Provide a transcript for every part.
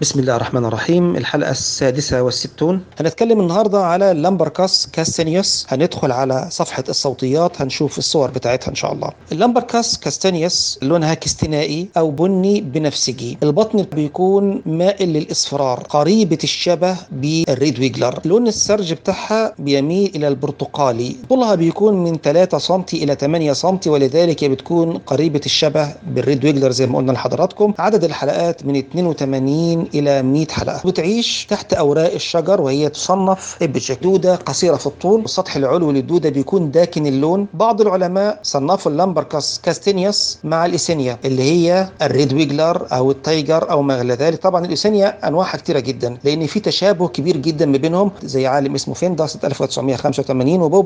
بسم الله الرحمن الرحيم الحلقة السادسة والستون هنتكلم النهاردة على لامبركاس كاستانيوس هندخل على صفحة الصوتيات هنشوف الصور بتاعتها إن شاء الله اللامبركاس كاستانيوس لونها كستنائي أو بني بنفسجي البطن بيكون مائل للإصفرار قريبة الشبه بالريد ويجلر لون السرج بتاعها بيميل إلى البرتقالي طولها بيكون من 3 سم إلى 8 سم ولذلك بتكون قريبة الشبه بالريد ويجلر زي ما قلنا لحضراتكم عدد الحلقات من 82 إلى 100 حلقة بتعيش تحت أوراق الشجر وهي تصنف إبجك دودة قصيرة في الطول والسطح العلوي للدودة بيكون داكن اللون بعض العلماء صنفوا اللامبركاس كاستينيوس مع الإيسينيا اللي هي الريد ويجلر أو التايجر أو ما إلى ذلك طبعا الإيسينيا أنواعها كتيرة جدا لأن في تشابه كبير جدا ما بينهم زي عالم اسمه فيندا سنة 1985 وبوب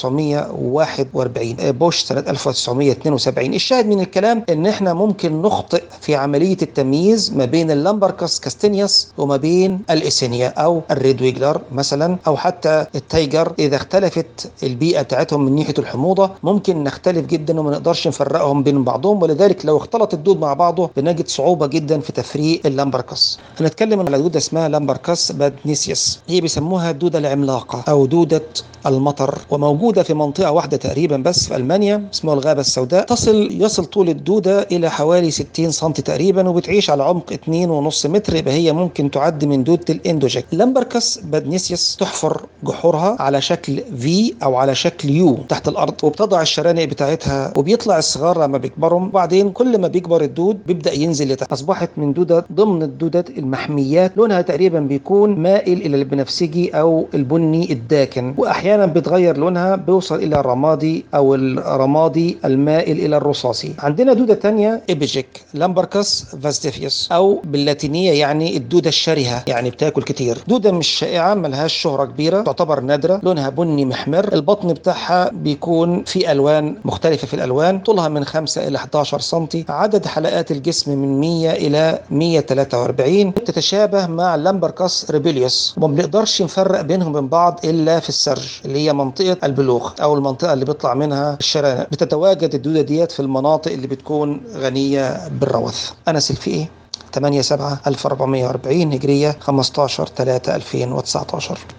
1941 بوش سنة 1972 الشاهد من الكلام إن إحنا ممكن نخطئ في عملية التمييز ما بين اللامبركاس كاستينيوس وما بين الإيسينيا أو الريد ويجلر مثلا أو حتى التايجر إذا اختلفت البيئة بتاعتهم من ناحية الحموضة ممكن نختلف جدا وما نقدرش نفرقهم بين بعضهم ولذلك لو اختلط الدود مع بعضه بنجد صعوبة جدا في تفريق اللامبركاس هنتكلم على دودة اسمها لامبركاس بادنيسيوس هي بيسموها الدودة العملاقة أو دودة المطر وموجودة في منطقة واحدة تقريبا بس في ألمانيا اسمها الغابة السوداء تصل يصل طول الدودة إلى حوالي 60 سم تقريبا وبتعيش على عمق 2.5 متر يبقى هي ممكن تعد من دودة الاندوجيك لامبركس بادنيسيوس تحفر جحورها على شكل في أو على شكل يو تحت الأرض وبتضع الشرانق بتاعتها وبيطلع الصغار لما بيكبروا وبعدين كل ما بيكبر الدود بيبدأ ينزل لتحت أصبحت من دودة ضمن الدودات المحميات لونها تقريبا بيكون مائل إلى البنفسجي أو البني الداكن وأحيانا احيانا بتغير لونها بيوصل الى الرمادي او الرمادي المائل الى الرصاصي عندنا دوده تانية ابيجيك لامبركس فاستيفيوس او باللاتينيه يعني الدوده الشرهه يعني بتاكل كتير دوده مش شائعه ملهاش شهره كبيره تعتبر نادره لونها بني محمر البطن بتاعها بيكون في الوان مختلفه في الالوان طولها من 5 الى 11 سم عدد حلقات الجسم من 100 الى 143 تتشابه مع لامبركس ريبيليوس وما بنقدرش نفرق بينهم وبين بعض الا في السرج اللي هي منطقة البلوغ أو المنطقة اللي بيطلع منها الشرانق بتتواجد الدودة ديت في المناطق اللي بتكون غنية بالروث أنا سلفي 8 7 1440 هجرية 15 3 2019